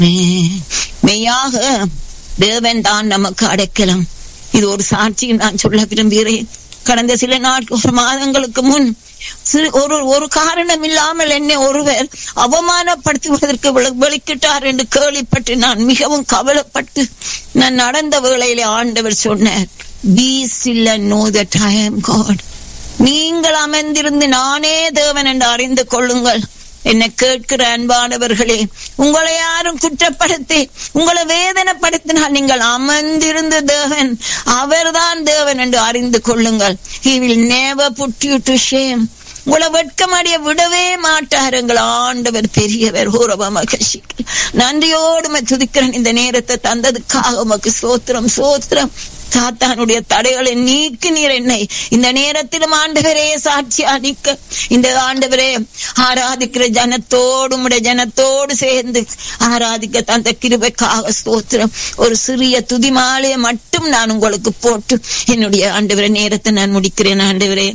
மெய்யாக தேவன் தான் நமக்கு அடைக்கலம் இது ஒரு சாட்சி நான் சொல்ல விரும்புகிறேன் கடந்த சில நாட்கள் மாதங்களுக்கு முன் சிறு ஒரு ஒரு காரணம் இல்லாமல் என்னை ஒருவர் அவமானப்படுத்துவதற்கு விள- வெளிக்கிட்டார் என்று கேள்விப்பட்டு நான் மிகவும் கவலைப்பட்டு நான் நடந்த வேளையிலே ஆண்டவர் சொன்னார் be still know that I am God நீங்கள் அமர்ந்திருந்து நானே தேவன் என்று அறிந்து கொள்ளுங்கள் என்னை கேட்கிற அன்பானவர்களே உங்களை யாரும் குற்றப்படுத்தி உங்களை வேதனைப்படுத்தினால் நீங்கள் அமர்ந்திருந்த தேவன் அவர்தான் தேவன் என்று அறிந்து கொள்ளுங்கள் he will never put you to shame உங்களை வெட்கமடைய விடவே மாட்டார் எங்கள் ஆண்டவர் பெரியவர் ஹோரவ மகிழ்ச்சிக்கு நன்றியோடு உம்மை துதிக்கிறேன் இந்த நேரத்தை தந்ததுக்காக உமக்கு சோத்திரம் சோத்திரம் சாத்தானுடைய தடைகளை நீக்கி நீர் என்னை இந்த நேரத்திலும் ஆண்டவரே சாட்சியா நிக்க இந்த ஆண்டவரே ஆராதிக்கிற ஜனத்தோடு உடைய ஜனத்தோடு சேர்ந்து ஆராதிக்க தந்த கிருபைக்காக ஸ்தோத்திரம் ஒரு சிறிய துதி மாலையை மட்டும் நான் உங்களுக்கு போட்டு என்னுடைய ஆண்டவரே நேரத்தை நான் முடிக்கிறேன் ஆண்டவரே